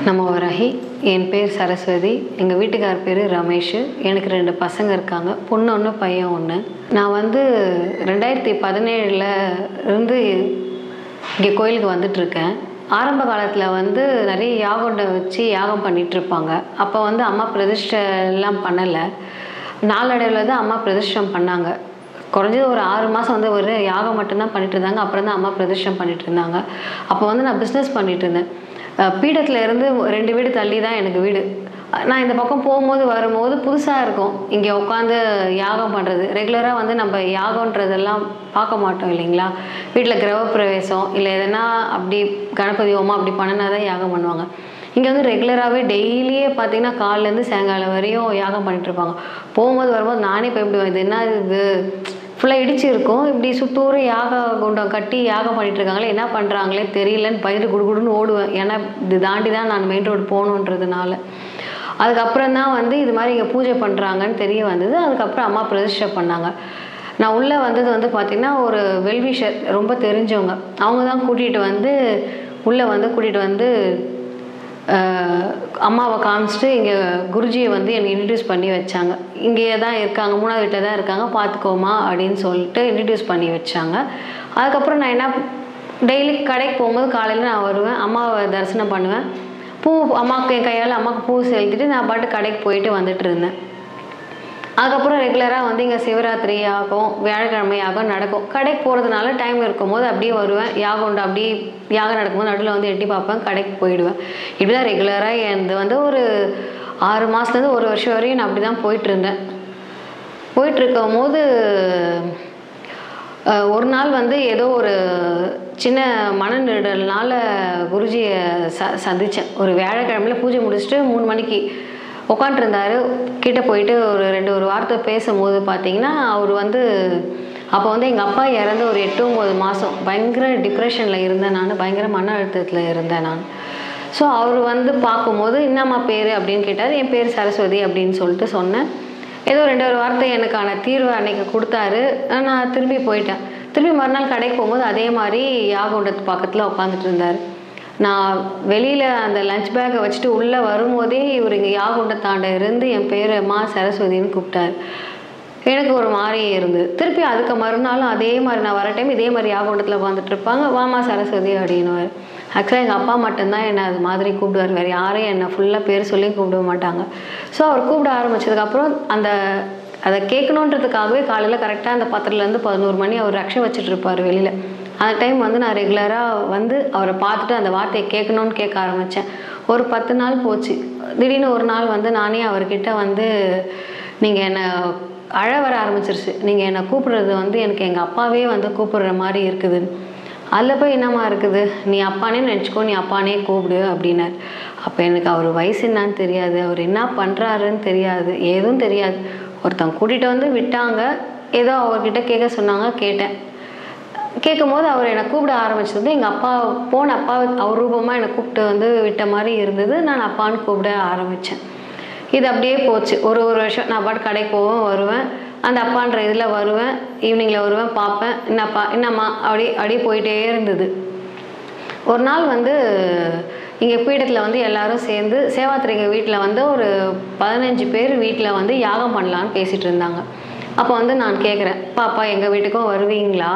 நம்ம வராகி என் பேர் சரஸ்வதி எங்கள் வீட்டுக்கார் பேர் ரமேஷ் எனக்கு ரெண்டு பசங்க இருக்காங்க பொண்ணு ஒன்று பையன் ஒன்று நான் வந்து ரெண்டாயிரத்தி பதினேழில் இருந்து இங்கே கோயிலுக்கு வந்துட்டுருக்கேன் ஆரம்ப காலத்தில் வந்து நிறைய யாகண்டை வச்சு யாகம் பண்ணிட்டு இருப்பாங்க அப்போ வந்து அம்மா பிரதிஷ்டை எல்லாம் பண்ணலை நாளடைவில் தான் அம்மா பிரதிஷ்டம் பண்ணாங்க குறைஞ்சது ஒரு ஆறு மாதம் வந்து ஒரு யாகம் மட்டும்தான் பண்ணிட்டு இருந்தாங்க அப்புறம் தான் அம்மா பிரதிஷ்டம் பண்ணிட்டு இருந்தாங்க அப்போ வந்து நான் பிஸ்னஸ் பண்ணிட்டு இருந்தேன் அஹ் பீடத்துல இருந்து ரெண்டு வீடு தள்ளி தான் எனக்கு வீடு நான் இந்த பக்கம் போகும்போது வரும்போது புதுசாக இருக்கும் இங்கே உட்காந்து யாகம் பண்ணுறது ரெகுலராக வந்து நம்ம யாகன்றதெல்லாம் பார்க்க மாட்டோம் இல்லைங்களா வீட்டில் கிரகப்பிரவேசம் இல்லை எதனா அப்படி கணபதி ஹோமம் அப்படி பண்ணினா தான் யாகம் பண்ணுவாங்க இங்கே வந்து ரெகுலராகவே டெய்லியே பார்த்தீங்கன்னா காலையிலேருந்து சாயங்காலம் வரையும் யாகம் பண்ணிட்டு இருப்பாங்க போகும்போது வரும்போது நானே பயப்படுவேன் இது என்ன இது ஃபுல்லாக இடிச்சு இருக்கும் இப்படி சுத்தூர் யாக குண்டம் கட்டி யாகம் பண்ணிட்டு இருக்காங்களே என்ன பண்ணுறாங்களே தெரியலன்னு பயிர் குடுகுடுன்னு ஓடுவேன் ஏன்னா இது தாண்டி தான் நான் மெயின் ரோடு போகணுன்றதுனால அதுக்கப்புறம் தான் வந்து இது மாதிரி இங்கே பூஜை பண்ணுறாங்கன்னு தெரிய வந்தது அதுக்கப்புறம் அம்மா பிரதிஷ்டை பண்ணாங்க நான் உள்ளே வந்தது வந்து பார்த்திங்கன்னா ஒரு வெல்விஷர் ரொம்ப தெரிஞ்சவங்க அவங்க தான் கூட்டிகிட்டு வந்து உள்ளே வந்து கூட்டிகிட்டு வந்து ஆஹ் அம்மாவை காமிச்சிட்டு இங்கே குருஜியை வந்து எனக்கு இன்ட்ரடியூஸ் பண்ணி வச்சாங்க இங்கேயே தான் இருக்காங்க மூணாவது வீட்டில் தான் இருக்காங்க பார்த்துக்கோமா அப்படின்னு சொல்லிட்டு இன்ட்ரடியூஸ் பண்ணி வச்சாங்க அதுக்கப்புறம் நான் என்ன டெய்லி கடைக்கு போகும்போது காலையில் நான் வருவேன் அம்மாவை தரிசனம் பண்ணுவேன் பூ அம்மாவுக்கு என் கையால் அம்மாவுக்கு பூ செலுத்திட்டு நான் பாட்டு கடைக்கு போயிட்டு வந்துட்டு இருந்தேன் அதுக்கப்புறம் ரெகுலராக வந்து இங்கே சிவராத்திரி ஆகும் வியாழக்கிழமை யாகம் நடக்கும் கடைக்கு போகிறதுனால டைம் இருக்கும்போது அப்படியே வருவேன் யாகம் உண்டு அப்படியே யாகம் நடக்கும்போது நடுவில் வந்து எட்டி பார்ப்பேன் கடைக்கு போயிடுவேன் இப்படி தான் ரெகுலராக எனது வந்து ஒரு ஆறு மாதத்துலேருந்து ஒரு வருஷம் வரையும் நான் அப்படி தான் போயிட்டு இருந்தேன் போயிட்டு இருக்கும் போது அஹ், ஒரு நாள் வந்து ஏதோ ஒரு சின்ன மனநிடல்னால குருஜியை ச சந்தித்தேன் ஒரு வியாழக்கிழமையில பூஜை முடிச்சுட்டு மூணு மணிக்கு உட்காண்ட்ருந்தாரு கிட்ட போயிட்டு ஒரு ரெண்டு ஒரு வார்த்தை பேசும்போது பார்த்தீங்கன்னா அவர் வந்து அப்போ வந்து எங்கள் அப்பா இறந்து ஒரு எட்டு ஒம்பது மாதம் பயங்கர டிப்ரெஷனில் இருந்தேன் நான் பயங்கர மன அழுத்தத்தில் இருந்தேன் நான் ஸோ அவர் வந்து பார்க்கும்போது என்னம்மா பேர் அப்படின்னு கேட்டார் என் பேர் சரஸ்வதி அப்படின்னு சொல்லிட்டு சொன்னேன் ஏதோ ரெண்டு ஒரு வார்த்தை எனக்கான தீர்வு அன்னைக்கு கொடுத்தாரு நான் திரும்பி போயிட்டேன் திரும்பி மறுநாள் கடைக்கு போகும்போது அதே மாதிரி யாகுண்டத்து பக்கத்தில் உட்காந்துட்டு இருந்தார் நான் வெளியில் அந்த லஞ்ச் பேக்கை வச்சுட்டு உள்ளே வரும்போதே இவர் இங்கே யாகுண்டத்தாண்ட இருந்து என் பேரை மா சரஸ்வதின்னு கூப்பிட்டாரு எனக்கு ஒரு மாதிரி இருந்தது திருப்பி அதுக்கு மறுநாளும் அதே மாதிரி நான் வர டைம் இதே மாதிரி யாகுண்டத்தில் உட்காந்துட்டு இருப்பாங்க வாமா சரஸ்வதி அப்படின்னுவார் ஆக்சுவலாக எங்கள் அப்பா மட்டும்தான் என்னை அது மாதிரி கூப்பிடுவார் வேறு யாரையும் என்னை ஃபுல்லாக பேர் சொல்லி கூப்பிட மாட்டாங்க ஸோ அவர் கூப்பிட ஆரம்பிச்சதுக்கப்புறம் அந்த அதை கேட்கணுன்றதுக்காகவே காலையில் கரெக்டாக அந்த பத்துலேருந்து பதினோரு மணி அவர் ரக்ஷை வச்சுட்டு இருப்பார் வெளியில் அந்த டைம் வந்து நான் ரெகுலராக வந்து அவரை பார்த்துட்டு அந்த வார்த்தையை கேட்கணும்னு கேட்க ஆரம்பித்தேன் ஒரு பத்து நாள் போச்சு திடீர்னு ஒரு நாள் வந்து நானே அவர்கிட்ட வந்து நீங்கள் என்னை அழ வர ஆரம்பிச்சிருச்சு நீங்கள் என்னை கூப்பிடுறது வந்து எனக்கு எங்கள் அப்பாவே வந்து கூப்பிடுற மாதிரி இருக்குது அதில் போய் என்னம்மா இருக்குது நீ அப்பானே நினச்சிக்கோ நீ அப்பானே கூப்பிடு அப்படின்னார் அப்போ எனக்கு அவர் வயசு என்னன்னு தெரியாது அவர் என்ன பண்ணுறாருன்னு தெரியாது ஏதும் தெரியாது ஒருத்தன் கூட்டிகிட்டு வந்து விட்டாங்க ஏதோ அவர்கிட்ட கேட்க சொன்னாங்க கேட்டேன் கேட்கும்போது அவர் என்னை கூப்பிட ஆரம்பிச்சது எங்கள் அப்பா போன அப்பா அவர் ரூபமாக என்னை கூப்பிட்டு வந்து விட்ட மாதிரி இருந்தது நான் அப்பான்னு கூப்பிட ஆரம்பித்தேன் இது அப்படியே போச்சு ஒரு ஒரு வருஷம் நான் பாட்டு கடைக்கு போவேன் வருவேன் அந்த அப்பான்ற இதில் வருவேன் ஈவினிங்கில் வருவேன் பார்ப்பேன் என்னப்பா என்னம்மா அப்படி அப்படியே போயிட்டே இருந்தது ஒரு நாள் வந்து இங்கே பீடத்தில் வந்து எல்லாரும் சேர்ந்து சேவாத்திரிங்க வீட்டில் வந்து ஒரு பதினஞ்சு பேர் வீட்டில் வந்து யாகம் பண்ணலான்னு பேசிகிட்டு இருந்தாங்க அப்போ வந்து நான் கேட்குறேன் பாப்பா எங்கள் வீட்டுக்கும் வருவீங்களா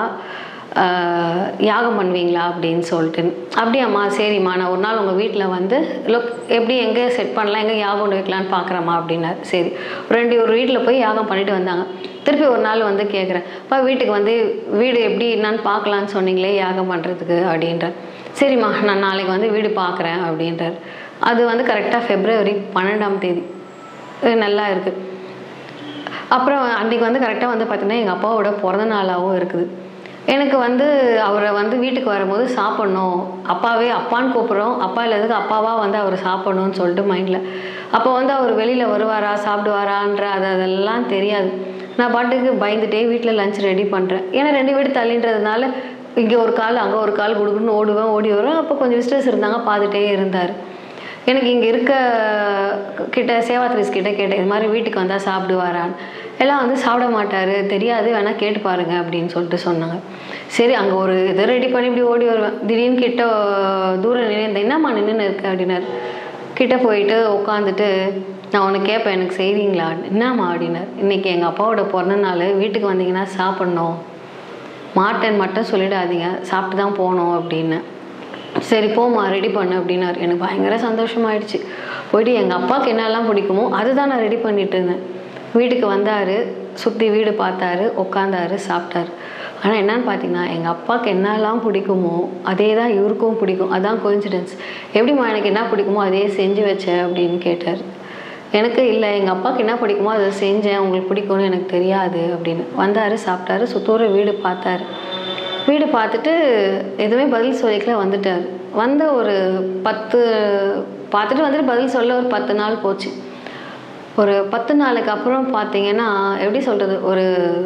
ஆஹ் யாகம் பண்ணுவீங்களா அப்படின்னு சொல்லிட்டு அப்படியாம்மா சரிம்மா நான் ஒரு நாள் உங்கள் வீட்டில் வந்து லொக் எப்படி எங்கே செட் பண்ணலாம் எங்கே யாகம் கொண்டு வைக்கலான்னு பார்க்குறேம்மா அப்படின்னாரு சரி ஒரு ரெண்டு ஒரு வீட்டில் போய் யாகம் பண்ணிட்டு வந்தாங்க திருப்பி ஒரு நாள் வந்து கேட்குறேன் அப்பா வீட்டுக்கு வந்து வீடு எப்படி என்னன்னு பார்க்கலான்னு சொன்னீங்களே யாகம் பண்ணுறதுக்கு அப்படின்றார் சரிம்மா நான் நாளைக்கு வந்து வீடு பார்க்குறேன் அப்படின்றார் அது வந்து கரெக்டாக ஃபெப்ரவரி பன்னெண்டாம் தேதி இது நல்லா இருக்குது அப்புறம் அன்றைக்கி வந்து கரெக்டாக வந்து பார்த்தீங்கன்னா எங்கள் அப்பாவோட பிறந்த நாளாகவும் இருக்குது எனக்கு வந்து அவரை வந்து வீட்டுக்கு வரும்போது சாப்பிட்ணும் அப்பாவே அப்பான்னு கூப்பிட்றோம் அப்பா இல்லாததுக்கு அப்பாவாக வந்து அவர் சாப்பிட்ணுன்னு சொல்லிட்டு மைண்டில் அப்போ வந்து அவர் வெளியில் வருவாரா சாப்பிடுவாரான்ற அது அதெல்லாம் தெரியாது நான் பாட்டுக்கு பயந்துட்டே வீட்டில் லஞ்ச் ரெடி பண்ணுறேன் ஏன்னா ரெண்டு வீடு தள்ளின்றதுனால இங்கே ஒரு கால் அங்கே ஒரு கால் கொடுக்குன்னு ஓடுவேன் ஓடி வருவேன் அப்போ கொஞ்சம் விசிட்டர்ஸ் இருந்தாங்க பார்த்துட்டே இருந்தார் எனக்கு இங்கே இருக்க கிட்ட சேவாத்ரிஸ் கிட்ட கேட்டேன் இது மாதிரி வீட்டுக்கு வந்தால் சாப்பிடுவாரான்னு எல்லாம் வந்து சாப்பிட மாட்டார் தெரியாது வேணால் கேட்டு பாருங்க அப்படின்னு சொல்லிட்டு சொன்னாங்க சரி அங்கே ஒரு இதை ரெடி பண்ணி இப்படி ஓடி வருவேன் திடீர்னு கிட்ட தூரம் நின்று என்னம்மா நின்று இருக்க அப்படின்னாரு கிட்ட போயிட்டு உட்காந்துட்டு நான் உனக்கு கேட்பேன் எனக்கு செய்கிறீங்களா என்னம்மா அப்படின்னார் இன்னைக்கு எங்கள் அப்பாவோட பிறந்த நாள் வீட்டுக்கு வந்தீங்கன்னா சாப்பிட்ணும் மாட்டேன் மட்டும் சொல்லிடாதீங்க சாப்பிட்டு தான் போகணும் அப்படின்னு சரி போம்மா ரெடி பண்ணு அப்படின்னாரு எனக்கு பயங்கர சந்தோஷமாயிடுச்சு போயிட்டு எங்கள் அப்பாவுக்கு என்னெல்லாம் பிடிக்குமோ அதுதான் நான் ரெடி பண்ணிட்டு இருந்தேன் வீட்டுக்கு வந்தார் சுற்றி வீடு பார்த்தாரு உட்காந்தாரு சாப்பிட்டாரு ஆனால் என்னன்னு பார்த்தீங்கன்னா எங்கள் அப்பாவுக்கு என்னெல்லாம் பிடிக்குமோ அதே தான் இவருக்கும் பிடிக்கும் அதான் கோயின்சிடென்ஸ் எப்படிம்மா எனக்கு என்ன பிடிக்குமோ அதே செஞ்சு வச்சேன் அப்படின்னு கேட்டார் எனக்கு இல்லை எங்கள் அப்பாவுக்கு என்ன பிடிக்குமோ அதை செஞ்சேன் உங்களுக்கு பிடிக்கும்னு எனக்கு தெரியாது அப்படின்னு வந்தார் சாப்பிட்டாரு சுத்தூர வீடு பார்த்தாரு வீடு பார்த்துட்டு எதுவுமே பதில் சொல்லிக்கல வந்துட்டார் வந்த ஒரு பத்து பார்த்துட்டு வந்துட்டு பதில் சொல்ல ஒரு பத்து நாள் போச்சு ஒரு பத்து நாளுக்கு அப்புறம் பார்த்தீங்கன்னா எப்படி சொல்கிறது ஒரு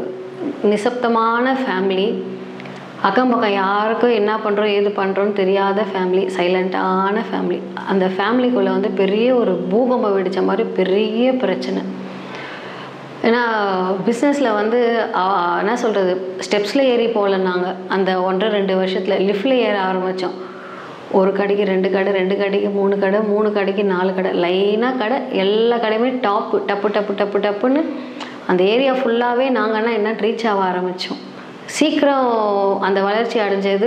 நிசப்தமான ஃபேமிலி அக்கம் பக்கம் யாருக்கும் என்ன பண்ணுறோம் ஏது பண்ணுறோன்னு தெரியாத ஃபேமிலி சைலண்ட்டான ஃபேமிலி அந்த ஃபேமிலிக்குள்ளே வந்து பெரிய ஒரு பூகம்பம் வெடித்த மாதிரி பெரிய பிரச்சனை ஏன்னா பிஸ்னஸில் வந்து ஆ, என்ன சொல்கிறது ஸ்டெப்ஸில் ஏறி போகல நாங்கள் அந்த ஒன்றரை ரெண்டு வருஷத்தில் லிஃப்டில் ஏற ஆரம்பித்தோம் ஒரு கடைக்கு ரெண்டு கடை ரெண்டு கடைக்கு மூணு கடை மூணு கடைக்கு நாலு கடை லைனாக கடை எல்லா கடையுமே டாப்பு டப்பு டப்பு டப்பு டப்புன்னு அந்த ஏரியா ஃபுல்லாகவே நாங்கன்னா என்ன ரீச் ஆக ஆரம்பித்தோம் சீக்கிரம் அந்த வளர்ச்சி அடைஞ்சது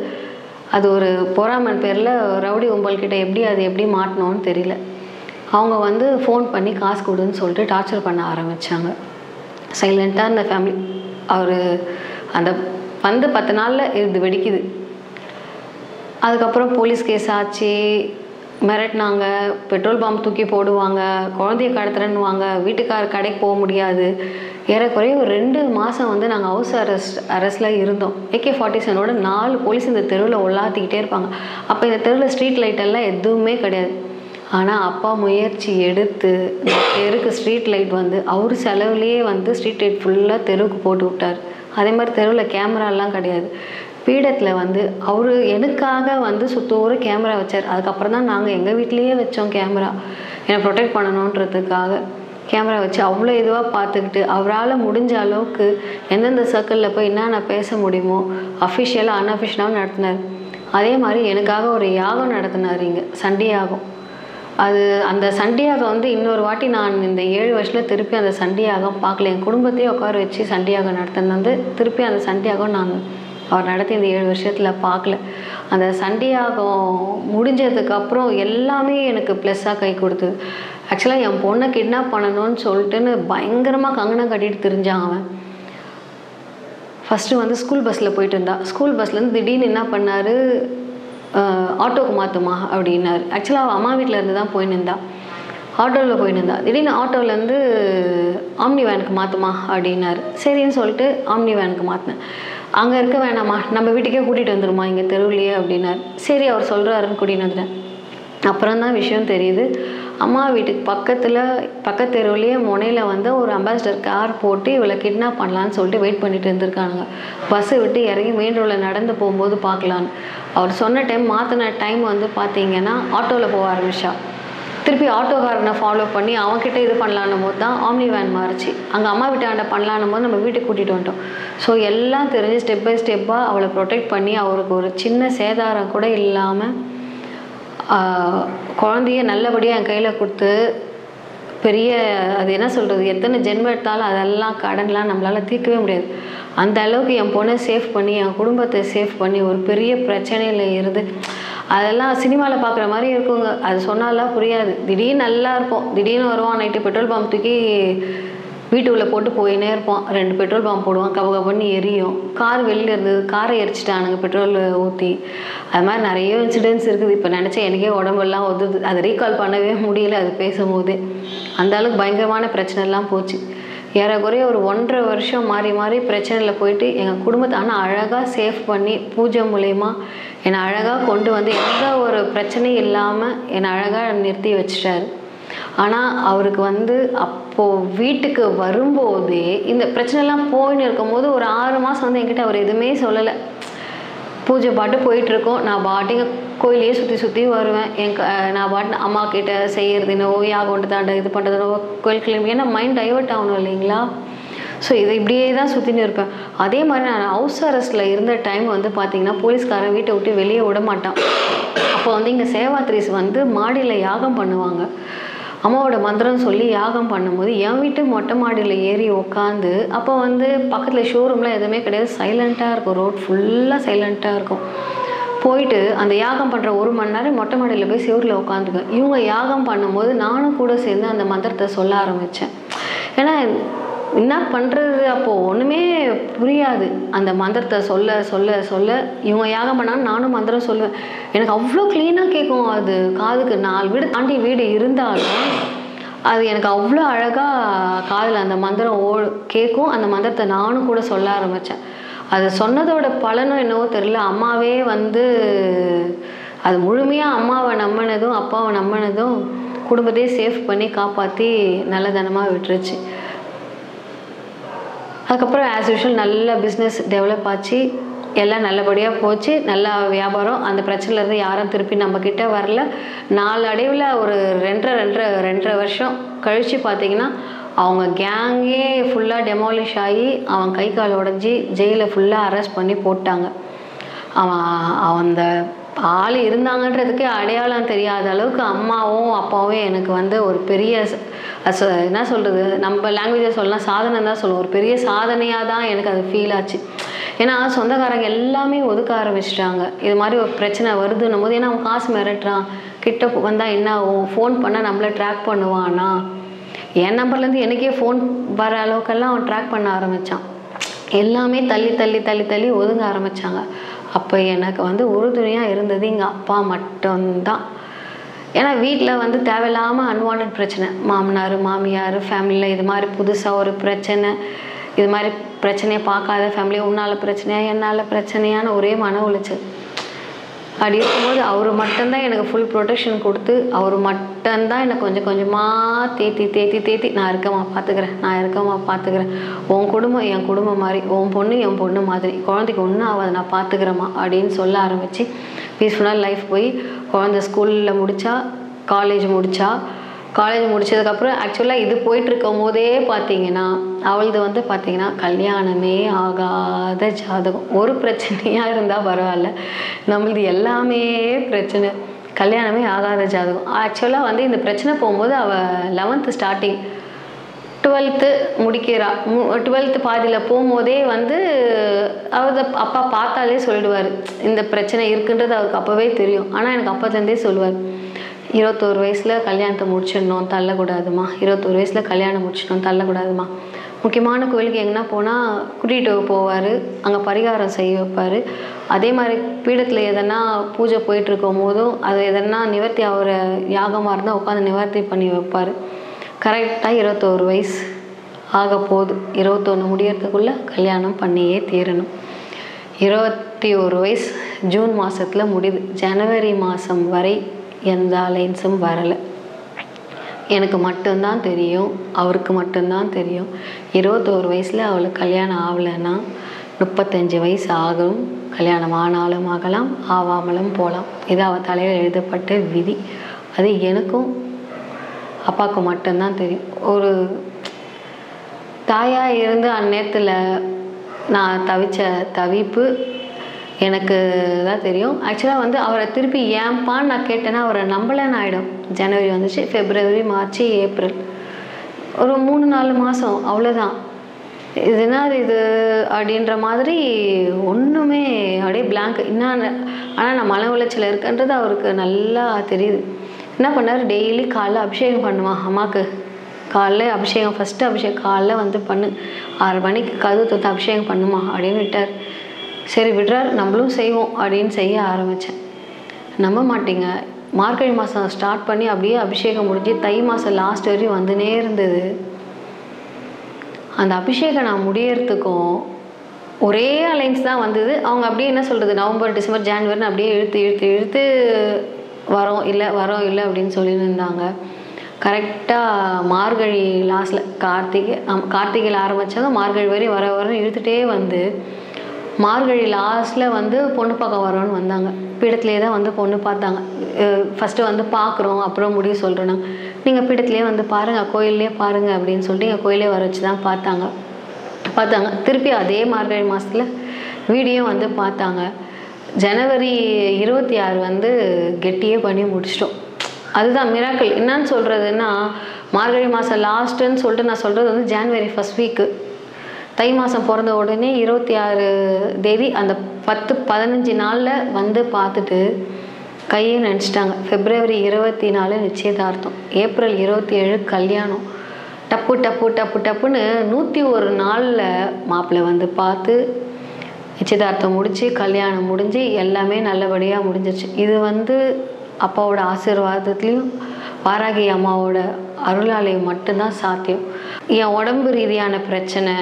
அது ஒரு பொறாமன் பேரில் ரவுடி கும்பல்கிட்ட எப்படி அது எப்படி மாட்டணும்னு தெரியல அவங்க வந்து ஃபோன் பண்ணி காசு கொடுன்னு சொல்லிட்டு டார்ச்சர் பண்ண ஆரம்பித்தாங்க சைலண்ட்டாக அந்த ஃபேமிலி அவர் அந்த வந்து பத்து நாளில் இது வெடிக்குது அதுக்கப்புறம் போலீஸ் கேஸ் ஆச்சு மிரட்டினாங்க பெட்ரோல் பம்ப் தூக்கி போடுவாங்க குழந்தைய கடத்துறன்னுவாங்க வீட்டுக்கார கடைக்கு போக முடியாது ஏறக்குறைய ஒரு ரெண்டு மாதம் வந்து நாங்கள் ஹவுஸ் அரெஸ்ட் அரெஸ்டில் இருந்தோம் ஏகே ஃபார்ட்டி செவனோட நாலு போலீஸ் இந்த தெருவில் உள்ளாத்திக்கிட்டே இருப்பாங்க அப்போ இந்த தெருவில் ஸ்ட்ரீட் லைட் எல்லாம் எதுவுமே கிடையாது ஆனால் அப்பா முயற்சி எடுத்து இந்த தெருக்கு ஸ்ட்ரீட் லைட் வந்து அவர் செலவுலேயே வந்து ஸ்ட்ரீட் லைட் ஃபுல்லாக தெருவுக்கு போட்டு விட்டார் அதே மாதிரி தெருவில் கேமராலாம் கிடையாது பீடத்தில் வந்து அவர் எனக்காக வந்து சுத்தோறு கேமரா வச்சார் அதுக்கப்புறம் தான் நாங்கள் எங்கள் வீட்லேயே வச்சோம் கேமரா என்னை ப்ரொடெக்ட் பண்ணணுன்றதுக்காக கேமரா வச்சு அவ்வளோ இதுவாக பார்த்துக்கிட்டு அவரால் முடிஞ்ச அளவுக்கு எந்தெந்த சர்க்கிளில் போய் என்னென்ன பேச முடியுமோ அஃபிஷியலாக அன்அஃபிஷியலாகவும் நடத்தினார் அதே மாதிரி எனக்காக ஒரு யாகம் நடத்தினார் இங்கே சண்டி யாகம் அது அந்த சண்டியாகம் வந்து இன்னொரு வாட்டி நான் இந்த ஏழு வருஷத்தில் திருப்பி அந்த சண்டியாகம் பார்க்கல என் குடும்பத்தையே உட்கார வச்சு சண்டியாகம் நடத்தினது வந்து திருப்பி அந்த சண்டியாகம் நான் அவர் நடத்தி இந்த ஏழு வருஷத்தில் பார்க்கல அந்த சண்டியாகம் முடிஞ்சதுக்கு அப்புறம் எல்லாமே எனக்கு ப்ளஸ்ஸாக கை கொடுத்தது ஆக்சுவலாக என் பொண்ணை கிட்னாப் பண்ணணும்னு சொல்லிட்டுன்னு பயங்கரமாக கங்கணம் கட்டிட்டு தெரிஞ்சான் அவன் ஃபஸ்ட்டு வந்து ஸ்கூல் பஸ்ஸில் போயிட்டு இருந்தா ஸ்கூல் பஸ்லேருந்து திடீர்னு என்ன பண்ணார் ஆட்டோக்கு மாற்றுமா அப்படின்னாரு ஆக்சுவலாக அவள் அம்மா வீட்டில் இருந்து தான் போயின்னு இருந்தா ஆட்டோவில் போயின்னு இருந்தா திடீர்னு ஆட்டோவிலேருந்து ஆம்னி வேனுக்கு மாற்றுமா அப்படின்னாரு சரின்னு சொல்லிட்டு ஆம்னி வேனுக்கு மாற்றினேன் அங்கே இருக்க வேணாம்மா நம்ம வீட்டுக்கே கூட்டிகிட்டு வந்துருமா இங்கே தெருவுலையே அப்படின்னாரு சரி அவர் சொல்கிறாருன்னு கூட்டிகிட்டு வந்துட்டேன் அப்புறம் தான் விஷயம் தெரியுது அம்மா வீட்டுக்கு பக்கத்தில் பக்கத்து தெருவுலேயே முனையில் வந்து ஒரு அம்பாசிடர் கார் போட்டு இவளை கிட்னாப் பண்ணலான்னு சொல்லிட்டு வெயிட் பண்ணிட்டு இருந்திருக்காங்க பஸ்ஸை விட்டு இறங்கி மெயின் ரோடில் நடந்து போகும்போது பார்க்கலான்னு அவர் சொன்ன டைம் மாற்றின டைம் வந்து பார்த்தீங்கன்னா ஆட்டோவில் போக ஆரம்பிச்சா திருப்பி ஆட்டோக்காரனை ஃபாலோ பண்ணி அவன்கிட்ட இது பண்ணலான்னும் போது தான் ஆம்னி வேன் மாறுச்சு அங்கே அம்மா வீட்டாண்ட பண்ணலான்னும் போது நம்ம வீட்டுக்கு கூட்டிகிட்டு வந்துட்டோம் ஸோ எல்லாம் தெரிஞ்சு ஸ்டெப் பை ஸ்டெப்பாக அவளை ப்ரொடெக்ட் பண்ணி அவருக்கு ஒரு சின்ன சேதாரம் கூட இல்லாமல் ஆஹ் குழந்தைய நல்லபடியாக என் கையில் கொடுத்து பெரிய அது என்ன சொல்கிறது எத்தனை ஜென்மம் எடுத்தாலும் அதெல்லாம் கடன்லாம் நம்மளால் தீர்க்கவே முடியாது அந்த அளவுக்கு என் பொண்ணை சேஃப் பண்ணி என் குடும்பத்தை சேஃப் பண்ணி ஒரு பெரிய பிரச்சனையில் இருந்து அதெல்லாம் சினிமாவில் பார்க்குற மாதிரி இருக்குங்க அது சொன்னாலாம் புரியாது திடீர்னு நல்லா இருப்போம் திடீர்னு வருவான் நைட்டு பெட்ரோல் பம்ப் தூக்கி வீட்டுக்குள்ளே போட்டு போயினே இருப்போம் ரெண்டு பெட்ரோல் பம்ப் போடுவான் கப கபன்னு எரியும் கார் வெளியில் இருந்தது காரை எரிச்சிட்டானுங்க பெட்ரோல் ஊற்றி அது மாதிரி நிறைய இன்சிடென்ட்ஸ் இருக்குது இப்போ நினச்சா எனக்கே உடம்பெல்லாம் ஒதுது அதை ரீகால் பண்ணவே முடியல அது பேசும்போதே அந்த அளவுக்கு பயங்கரமான பிரச்சனைலாம் போச்சு ஏறக்குறைய ஒரு ஒன்றரை வருஷம் மாறி மாறி பிரச்சனையில் போயிட்டு எங்கள் குடும்பத்தை ஆனால் அழகாக சேஃப் பண்ணி பூஜை மூலயமா என்னை அழகாக கொண்டு வந்து எந்த ஒரு பிரச்சனையும் இல்லாமல் என்னை அழகாக நிறுத்தி வச்சிட்டாரு ஆனால் அவருக்கு வந்து அப்போது வீட்டுக்கு வரும்போதே இந்த பிரச்சனைலாம் போயின்னு இருக்கும்போது ஒரு ஆறு மாதம் வந்து என்கிட்ட அவர் எதுவுமே சொல்லலை பூஜை பாட்டு போயிட்டுருக்கோம் நான் பாட்டிங்க கோயிலையே சுற்றி சுற்றி வருவேன் என் க நான் பாட்டு அம்மா கிட்ட செய்கிறது என்னவோ யாகம் கொண்டு தாண்ட இது பண்ணுறதுனோ கோயில் கிளம்பி ஏன்னா மைண்ட் டைவர்ட் ஆகணும் இல்லைங்களா ஸோ இதை இப்படியே தான் சுற்றின்னு இருப்பேன் அதே மாதிரி நான் ஹவுஸ் அரெஸ்ட்டில் இருந்த டைம் வந்து பார்த்தீங்கன்னா போலீஸ்காரன் வீட்டை விட்டு வெளியே விட மாட்டான் அப்போ வந்து இங்கே சேவாத்ரிஸ் வந்து மாடியில் யாகம் பண்ணுவாங்க அம்மாவோட மந்திரம் சொல்லி யாகம் பண்ணும்போது என் வீட்டு மொட்டை மாடியில் ஏறி உட்காந்து அப்போ வந்து பக்கத்தில் ஷோரூம்லாம் எதுவுமே கிடையாது சைலண்ட்டாக இருக்கும் ரோட் ஃபுல்லாக சைலண்ட்டாக இருக்கும் போயிட்டு அந்த யாகம் பண்ணுற ஒரு மணி நேரம் மொட்டை மாடியில் போய் சிவரில் உட்காந்துக்குவேன் இவங்க யாகம் பண்ணும்போது நானும் கூட சேர்ந்து அந்த மந்திரத்தை சொல்ல ஆரம்பித்தேன் ஏன்னா என்ன பண்ணுறது அப்போது ஒன்றுமே புரியாது அந்த மந்திரத்தை சொல்ல சொல்ல சொல்ல இவங்க யாகம் பண்ணாலும் நானும் மந்திரம் சொல்லுவேன் எனக்கு அவ்வளோ க்ளீனாக கேட்கும் அது காதுக்கு நாலு வீடு தாண்டி வீடு இருந்தாலும் அது எனக்கு அவ்வளோ அழகாக காதில் அந்த மந்திரம் ஓ கேட்கும் அந்த மந்திரத்தை நானும் கூட சொல்ல ஆரம்பித்தேன் அது சொன்னதோட பலனும் என்னவோ தெரியல அம்மாவே வந்து அது முழுமையாக அம்மாவை நம்பினதும் அப்பாவை நம்பினதும் குடும்பத்தையே சேஃப் பண்ணி காப்பாற்றி நல்லதனமாக விட்டுருச்சு அதுக்கப்புறம் ஆஸ் யூஷுவல் நல்ல பிஸ்னஸ் டெவலப் ஆச்சு எல்லாம் நல்லபடியாக போச்சு நல்லா வியாபாரம் அந்த பிரச்சனையிலேருந்து யாரும் திருப்பி நம்ம கிட்ட வரல நாலு அடைவில் ஒரு ரெண்டரை ரெண்டரை ரெண்டரை வருஷம் கழித்து பார்த்தீங்கன்னா அவங்க கேங்கே ஃபுல்லாக டெமாலிஷ் ஆகி அவன் கை கால் உடஞ்சி ஜெயிலில் ஃபுல்லாக அரெஸ்ட் பண்ணி போட்டாங்க அவன் அவன் அந்த ஆள் இருந்தாங்கன்றதுக்கே அடையாளம் தெரியாத அளவுக்கு அம்மாவும் அப்பாவும் எனக்கு வந்து ஒரு பெரிய ச- அச- என்ன சொல்கிறது நம்ம லாங்குவேஜை சொல்லலாம் சாதனை தான் சொல்லுவோம் ஒரு பெரிய சாதனையாக தான் எனக்கு அது ஃபீல் ஆச்சு ஏன்னா சொந்தக்காரங்க எல்லாமே ஒதுக்க ஆரம்பிச்சிட்டாங்க இது மாதிரி ஒரு பிரச்சனை வருதுன்னும் போது ஏன்னா அவன் காசு மிரட்டுறான் கிட்ட வந்தால் என்ன ஆகும் ஃபோன் பண்ணால் நம்மளை ட்ராக் பண்ணுவானா என் நம்பர்லேருந்து எனக்கே ஃபோன் வர அளவுக்கெல்லாம் அவன் ட்ராக் பண்ண ஆரம்பித்தான் எல்லாமே தள்ளி தள்ளி தள்ளி தள்ளி ஒதுங்க ஆரம்பித்தாங்க அப்போ எனக்கு வந்து உறுதுணையாக இருந்தது எங்கள் அப்பா மட்டும்தான் ஏன்னா வீட்டில் வந்து தேவையில்லாமல் அன்வான்ட் பிரச்சனை மாமனார் மாமியார் ஃபேமிலியில் இது மாதிரி புதுசாக ஒரு பிரச்சனை இது மாதிரி பிரச்சனையை பார்க்காத ஃபேமிலி உன்னால் பிரச்சனையா என்னால் பிரச்சனையான ஒரே மன உளைச்சல் அப்படி இருக்கும்போது அவர் மட்டும்தான் எனக்கு ஃபுல் ப்ரொடெக்ஷன் கொடுத்து அவர் மட்டும்தான் எனக்கு கொஞ்சம் கொஞ்சமாக தேத்தி தேத்தி தேத்தி நான் இருக்கேம்மா பார்த்துக்கிறேன் நான் இருக்கேம்மா பார்த்துக்கிறேன் உன் குடும்பம் என் குடும்பம் மாதிரி உன் பொண்ணு என் பொண்ணு மாதிரி குழந்தைக்கு ஒன்றும் ஆகாது நான் பார்த்துக்கிறேம்மா அப்படின்னு சொல்ல ஆரம்பித்து பீஸ்ஃபுல்லாக லைஃப் போய் குழந்தை ஸ்கூலில் முடித்தா காலேஜ் முடித்தா காலேஜ் முடிச்சதுக்கப்புறம் ஆக்சுவலாக இது போயிட்டு இருக்கும் போதே பார்த்தீங்கன்னா அவளது வந்து பார்த்தீங்கன்னா கல்யாணமே ஆகாத ஜாதகம் ஒரு பிரச்சனையாக இருந்தால் பரவாயில்ல நம்மளது எல்லாமே பிரச்சனை கல்யாணமே ஆகாத ஜாதகம் ஆக்சுவலாக வந்து இந்த பிரச்சனை போகும்போது அவள் லெவன்த்து ஸ்டார்டிங் டுவெல்த்து முடிக்கிறா டுவெல்த்து பாதியில் போகும்போதே வந்து அவர் அப்பா பார்த்தாலே சொல்லிடுவார் இந்த பிரச்சனை இருக்குன்றது அவருக்கு அப்போவே தெரியும் ஆனால் எனக்கு அப்போதுலேருந்தே சொல்லுவார் இருபத்தோரு வயசில் கல்யாணத்தை முடிச்சிடணும் தள்ளக்கூடாதுமா இருபத்தோரு வயசில் கல்யாணம் முடிச்சிடணும் தள்ளக்கூடாதுமா முக்கியமான கோயிலுக்கு எங்கன்னா போனால் கூட்டிகிட்டு போவார் அங்கே பரிகாரம் செய்ய வைப்பார் அதே மாதிரி பீடத்தில் எதனா பூஜை போயிட்டு இருக்கும் போதும் அது எதனா நிவர்த்தி ஆகிற யாகமாக இருந்தால் உட்காந்து நிவர்த்தி பண்ணி வைப்பார் கரெக்டாக இருபத்தோரு வயசு ஆக போகுது இருபத்தொன்று முடியறதுக்குள்ளே கல்யாணம் பண்ணியே தீரணும் இருபத்தி ஒரு வயசு ஜூன் மாதத்தில் முடியுது ஜனவரி மாதம் வரை எந்த அலைன்ஸும் வரலை எனக்கு மட்டும்தான் தெரியும் அவருக்கு மட்டும்தான் தெரியும் இருபத்தோரு வயசில் அவளுக்கு கல்யாணம் ஆகலைன்னா முப்பத்தஞ்சு வயசு ஆகும் கல்யாணம் ஆனாலும் ஆகலாம் ஆகாமலும் போகலாம் இது அவள் தலையில் எழுதப்பட்ட விதி அது எனக்கும் அப்பாவுக்கு மட்டும்தான் தெரியும் ஒரு தாயாக இருந்து அந்நேரத்தில் நான் தவிச்ச தவிப்பு எனக்கு தான் தெரியும் ஆக்சுவலாக வந்து அவரை திருப்பி ஏன்ப்பான்னு நான் கேட்டேன்னா அவரை நம்பலன்னு ஆகிடும் ஜனவரி வந்துச்சு பிப்ரவரி மார்ச் ஏப்ரல் ஒரு மூணு நாலு மாதம் அவ்வளோதான் இது என்ன இது அப்படின்ற மாதிரி ஒன்றுமே அப்படியே பிளாங்க் என்ன ஆனால் நான் மன உளைச்சல் இருக்கன்றது அவருக்கு நல்லா தெரியுது என்ன பண்ணார் டெய்லி காலைல அபிஷேகம் பண்ணுவான் அம்மாவுக்கு காலைல அபிஷேகம் ஃபஸ்ட்டு அபிஷேகம் காலைல வந்து பண்ணு ஆறு மணிக்கு கதவு தொத்து அபிஷேகம் பண்ணுமா அப்படின்னு விட்டார் சரி விடுறார் நம்மளும் செய்வோம் அப்படின்னு செய்ய ஆரம்பித்தேன் நம்ப மாட்டீங்க மார்கழி மாதம் ஸ்டார்ட் பண்ணி அப்படியே அபிஷேகம் முடிஞ்சு தை மாதம் லாஸ்ட் வரையும் வந்துனே இருந்தது அந்த அபிஷேகம் நான் முடியறதுக்கும் ஒரே அலைன்ஸ் தான் வந்தது அவங்க அப்படியே என்ன சொல்கிறது நவம்பர் டிசம்பர் ஜான்வரின்னு அப்படியே இழுத்து இழுத்து இழுத்து வரோம் இல்லை வரோம் இல்லை அப்படின்னு சொல்லிட்டு இருந்தாங்க கரெக்டாக மார்கழி லாஸ்ட்டில் கார்த்திகை ஆம், கார்த்திகையில் ஆரம்பித்தாங்க மார்கழி வரையும் வர வர இழுத்துட்டே வந்து மார்கழி லாஸ்ட்டில் வந்து பொண்ணு பார்க்க வரோன்னு வந்தாங்க பீடத்துலேயே தான் வந்து பொண்ணு பார்த்தாங்க ஃபஸ்ட்டு வந்து பார்க்குறோம் அப்புறம் முடிவு சொல்கிறோம் நாங்கள் நீங்கள் பீடத்துலேயே வந்து பாருங்கள் கோயில்லையே பாருங்கள் அப்படின்னு சொல்லிட்டு எங்கள் கோயிலே வர வச்சு தான் பார்த்தாங்க பார்த்தாங்க திருப்பி அதே மார்கழி மாதத்தில் வீடியோ வந்து பார்த்தாங்க ஜனவரி இருபத்தி ஆறு வந்து கெட்டியே பண்ணி முடிச்சிட்டோம் அதுதான் மிராக்கிள் என்னன்னு சொல்கிறதுன்னா மார்கழி மாதம் லாஸ்ட்டுன்னு சொல்லிட்டு நான் சொல்கிறது வந்து ஜான்வரி ஃபஸ்ட் வீக்கு தை மாதம் பிறந்த உடனே இருபத்தி ஆறு தேதி அந்த பத்து பதினஞ்சு நாளில் வந்து பார்த்துட்டு கையை நினச்சிட்டாங்க பிப்ரவரி இருபத்தி நாலு நிச்சயதார்த்தம் ஏப்ரல் இருபத்தி ஏழு கல்யாணம் டப்பு டப்பு டப்பு டப்புன்னு நூற்றி ஒரு நாளில் மாப்பிள்ளை வந்து பார்த்து நிச்சயதார்த்தம் முடித்து கல்யாணம் முடிஞ்சு எல்லாமே நல்லபடியாக முடிஞ்சிருச்சு இது வந்து அப்பாவோட ஆசீர்வாதத்துலேயும் வாராகி அம்மாவோட அருளாலயம் மட்டும்தான் சாத்தியம் என் உடம்பு ரீதியான பிரச்சனை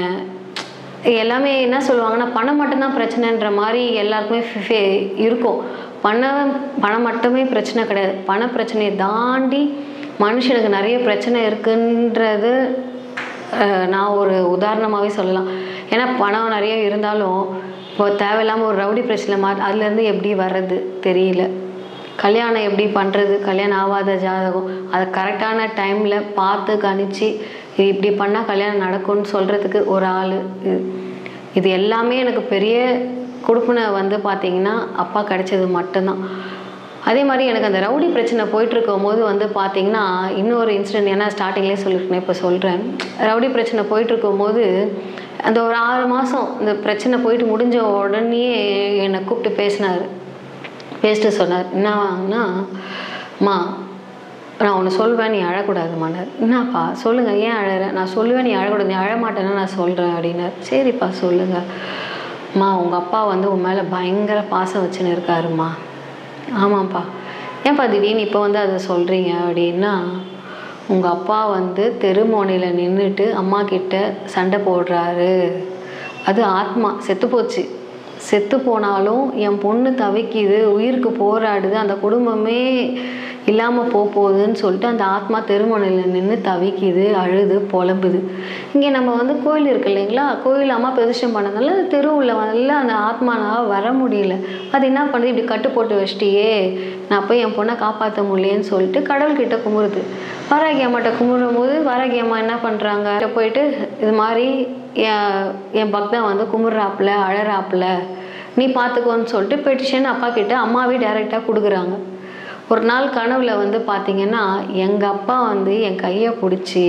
எல்லாமே என்ன சொல்லுவாங்கன்னா பணம் மட்டும்தான் பிரச்சனைன்ற மாதிரி எல்லாருக்குமே ஃபே- இருக்கும் பணம் பணம் மட்டுமே பிரச்சனை கிடையாது பண பிரச்சனையை தாண்டி மனுஷனுக்கு நிறைய பிரச்சனை இருக்குன்றது அஹ், நான் ஒரு உதாரணமாகவே சொல்லலாம் ஏன்னா பணம் நிறைய இருந்தாலும் இப்போ தேவையில்லாமல் ஒரு ரவுடி பிரச்சனை மா அதுலேருந்து எப்படி வர்றது தெரியல கல்யாணம் எப்படி பண்ணுறது கல்யாணம் ஆகாத ஜாதகம் அதை கரெக்டான டைமில் பார்த்து கணிச்சு இது இப்படி பண்ணால் கல்யாணம் நடக்கும்னு சொல்கிறதுக்கு ஒரு ஆள் இது இது எல்லாமே எனக்கு பெரிய கொடுப்புனை வந்து பார்த்தீங்கன்னா அப்பா கிடைச்சது மட்டும்தான் அதே மாதிரி எனக்கு அந்த ரவுடி பிரச்சனை போயிட்டு இருக்கும் போது வந்து பார்த்தீங்கன்னா இன்னொரு இன்சிடென்ட் ஏன்னா ஸ்டார்டிங்லேயே சொல்லியிருக்கேன் இப்போ சொல்கிறேன் ரவுடி பிரச்சனை போயிட்டு இருக்கும்போது அந்த ஒரு ஆறு மாதம் இந்த பிரச்சனை போயிட்டு முடிஞ்ச உடனே என்னை கூப்பிட்டு பேசினார் பேசிட்டு சொன்னார் என்னன்னா அம்மா நான் ஒன்று சொல்வேன் நீ அழக்கூடாதுமானார் என்னப்பா சொல்லுங்கள் ஏன் அழற நான் சொல்லுவேன் நீ அழக்கூடாது நீ அழமாட்டேன்னா நான் சொல்கிறேன் அப்படின்னார் சரிப்பா சொல்லுங்கள் அம்மா உங்கள் அப்பா வந்து உன் மேலே பயங்கர பாசம் வச்சுன்னு இருக்காருமா ஆமாப்பா ஏன்ப்பா திடீர்னு இப்போ வந்து அதை சொல்கிறீங்க அப்படின்னா உங்கள் அப்பா வந்து தெருமோனையில் நின்றுட்டு அம்மா கிட்ட சண்டை போடுறாரு அது ஆத்மா செத்து போச்சு செத்து போனாலும் என் பொண்ணு தவிக்குது உயிருக்கு போராடுது அந்த குடும்பமே இல்லாமல் போக போகுதுன்னு சொல்லிட்டு அந்த ஆத்மா தெருமனையில் நின்று தவிக்குது அழுது புலம்புது இங்கே நம்ம வந்து கோயில் இருக்கு இல்லைங்களா கோயில் அம்மா பிரதிஷ்டம் பண்ணதால தெருவில் வந்து அந்த ஆத்மானால் வர முடியல அது என்ன பண்ணுது இப்படி கட்டு போட்டு வச்சிட்டியே நான் போய் என் பொண்ணை காப்பாற்ற முடியலேன்னு சொல்லிட்டு கடவுள்கிட்ட குமுறுது வாராகி அம்மாட்ட கும்பிடும் போது வாராகி அம்மா என்ன பண்ணுறாங்க போயிட்டு இது மாதிரி என் என் பக்தன் வந்து கும்பிட்றாப்புல அழறாப்புல நீ பார்த்துக்கோன்னு சொல்லிட்டு பெட்டிஷன் அப்பா கிட்ட அம்மாவே டைரெக்டாக கொடுக்குறாங்க ஒரு நாள் கனவுல வந்து பார்த்தீங்கன்னா எங்கள் அப்பா வந்து என் கையை பிடிச்சி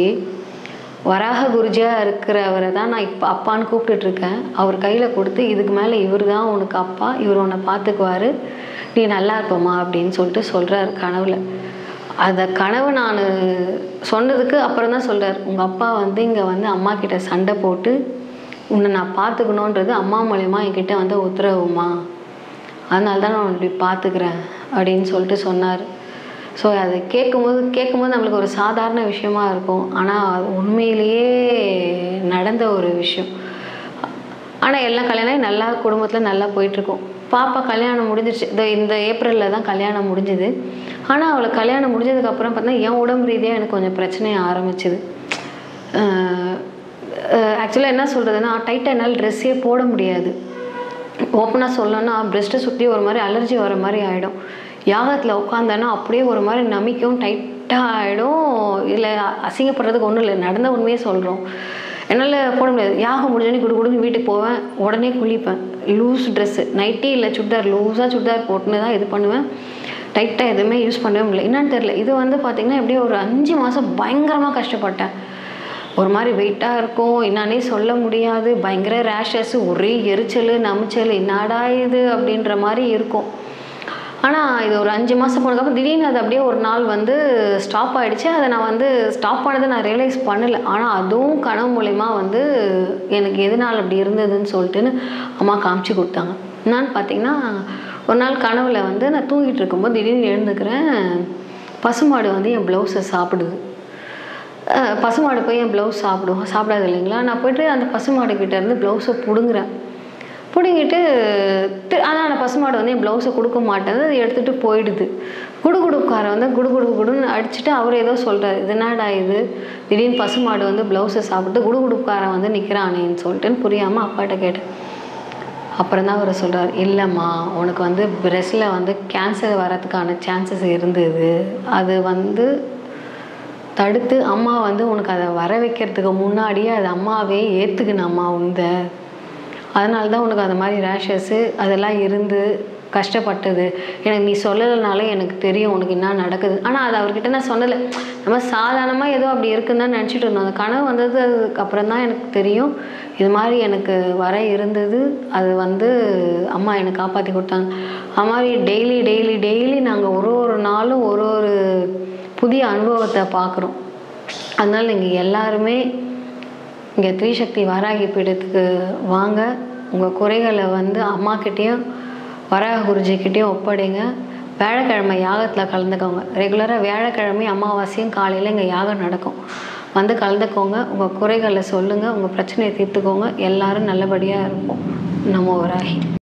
வராக குருஜியாக இருக்கிறவரை தான் நான் இப்போ அப்பான்னு கூப்பிட்டுட்டு இருக்கேன் அவர் கையில் கொடுத்து இதுக்கு மேலே இவர் தான் உனக்கு அப்பா இவர் உன்னை பார்த்துக்குவாரு நீ நல்லா இருப்பம்மா அப்படின்னு சொல்லிட்டு சொல்கிறார் கனவுல அந்த கனவு நான் சொன்னதுக்கு அப்புறம் தான் சொல்கிறார் உங்கள் அப்பா வந்து இங்கே வந்து அம்மா கிட்ட சண்டை போட்டு உன்னை நான் பார்த்துக்கணுன்றது அம்மா மூலயமா என்கிட்ட வந்து உத்தரவுமா அதனால தான் நான் உன்னை இப்படி பார்த்துக்கிறேன் அப்படின்னு சொல்லிட்டு சொன்னார் ஸோ அதை கேட்கும்போது கேட்கும்போது நம்மளுக்கு ஒரு சாதாரண விஷயமா இருக்கும் ஆனால் அது உண்மையிலேயே நடந்த ஒரு விஷயம் ஆனால் எல்லாம் கல்யாணம் ஆகி நல்லா குடும்பத்தில் நல்லா போயிட்டுருக்கோம் பாப்பா கல்யாணம் முடிஞ்சிருச்சு இந்த இந்த ஏப்ரலில் தான் கல்யாணம் முடிஞ்சுது ஆனால் அவளை கல்யாணம் முடிஞ்சதுக்கப்புறம் பார்த்தீங்கன்னா என் உடம்பு ரீதியாக எனக்கு கொஞ்சம் பிரச்சனை ஆரம்பிச்சுது ஆக்சுவலாக என்ன சொல்கிறதுனா டைட்டாக என்னால் ட்ரெஸ்ஸே போட முடியாது ஓப்பனாக சொல்லணும்னா பிரஸ்ட்டை சுற்றி ஒரு மாதிரி அலர்ஜி வர மாதிரி ஆகிடும் யாகத்தில் உட்காந்தேன்னா அப்படியே ஒரு மாதிரி நமிக்கும் டைட்டாக ஆகிடும் இதில் அசிங்கப்படுறதுக்கு ஒன்றும் இல்லை நடந்த உண்மையே சொல்கிறோம் என்னால் போட முடியாது யாகம் முடிஞ்சோடனே குடு குடுன்னு வீட்டுக்கு போவேன் உடனே குளிப்பேன் லூஸ் ட்ரெஸ்ஸு நைட்டி இல்லை சுடிதார் லூஸாக சுடிதார் போட்டுன்னு தான் இது பண்ணுவேன் டைட்டாக எதுவுமே யூஸ் பண்ணவே முடியல என்னன்னு தெரில இது வந்து பார்த்திங்கன்னா எப்படியும் ஒரு அஞ்சு மாதம் பயங்கரமாக கஷ்டப்பட்டேன் ஒரு மாதிரி வெயிட்டாக இருக்கும் என்னானே சொல்ல முடியாது பயங்கர ரேஷஸ் ஒரே எரிச்சல் நமிச்சல் என்னடா இது அப்படின்ற மாதிரி இருக்கும் ஆனால் இது ஒரு அஞ்சு மாதம் போனதுக்கப்புறம் திடீர்னு அது அப்படியே ஒரு நாள் வந்து ஸ்டாப் ஆகிடுச்சு அதை நான் வந்து ஸ்டாப் பண்ணதை நான் ரியலைஸ் பண்ணலை ஆனால் அதுவும் கனவு மூலயமா வந்து எனக்கு எதனால் அப்படி இருந்ததுன்னு சொல்லிட்டுன்னு அம்மா காமிச்சு கொடுத்தாங்க என்னான்னு பார்த்தீங்கன்னா ஒரு நாள் கனவில் வந்து நான் தூங்கிட்டு இருக்கும்போது திடீர்னு எழுந்துக்கிறேன் பசுமாடு வந்து என் ப்ளவுஸை சாப்பிடுது அஹ் பசுமாடு போய் என் ப்ளவுஸ் சாப்பிடும் சாப்பிடாது இல்லைங்களா நான் போயிட்டு அந்த பசுமாடு கிட்ட இருந்து ப்ளவுஸை பிடுங்குறேன் பிடுங்கிட்டு தி- ஆனால் அந்த பசுமாடு வந்து என் ப்ளவுஸை கொடுக்க மாட்டேங்குது அது எடுத்துகிட்டு போயிடுது குடுகுடுக்காரன் வந்து குடு குடு குடுன்னு அடிச்சுட்டு அவர் ஏதோ சொல்கிறார் இது என்னடா இது திடீர்னு பசுமாடு வந்து ப்ளவுஸை சாப்பிட்டு குடுகுடுக்காரன் வந்து நிற்கிறானேன்னு சொல்லிட்டுன்னு புரியாமல் அப்பாட்ட கேட்டேன் அப்புறம் தான் அவர் சொல்கிறார் இல்லைம்மா உனக்கு வந்து பிரஸ்டில் வந்து கேன்சர் வரதுக்கான சான்சஸ் இருந்தது அது வந்து தடுத்து அம்மா வந்து உனக்கு அதை வர வைக்கிறதுக்கு முன்னாடியே அது அம்மாவே ஏற்றுக்கின அம்மா உந்த அதனால தான் உனக்கு அந்த மாதிரி ரேஷஸ்ஸு அதெல்லாம் இருந்து கஷ்டப்பட்டது எனக்கு நீ சொல்லலைனாலே எனக்கு தெரியும் உனக்கு என்ன நடக்குது ஆனால் அது அவர்கிட்ட நான் சொன்னலை நம்ம சாதாரணமாக ஏதோ அப்படி இருக்குன்னு தான் நினச்சிட்டு இருந்தோம் அந்த கனவு வந்ததுக்கு அப்புறம் தான் எனக்கு தெரியும் இது மாதிரி எனக்கு வர இருந்தது அது வந்து அம்மா எனக்கு காப்பாற்றி கொடுத்தாங்க அது மாதிரி டெய்லி டெய்லி டெய்லி நாங்கள் ஒரு ஒரு நாளும் ஒரு ஒரு புதிய அனுபவத்தை பார்க்குறோம் அதனால் நீங்கள் எல்லாருமே இங்கே த்ரீசக்தி வாராகி பீடத்துக்கு வாங்க உங்கள் குறைகளை வந்து அம்மாக்கிட்டேயும் வராக குருஜிக்கிட்டேயும் ஒப்படைங்க வியாழக்கிழமை யாகத்தில் கலந்துக்கோங்க ரெகுலராக வியாழக்கிழமை அமாவாசையும் காலையில் இங்கே யாகம் நடக்கும் வந்து கலந்துக்கோங்க உங்கள் குறைகளை சொல்லுங்கள் உங்கள் பிரச்சனையை தீர்த்துக்கோங்க எல்லாரும் நல்லபடியாக இருப்போம் நமோ வராகி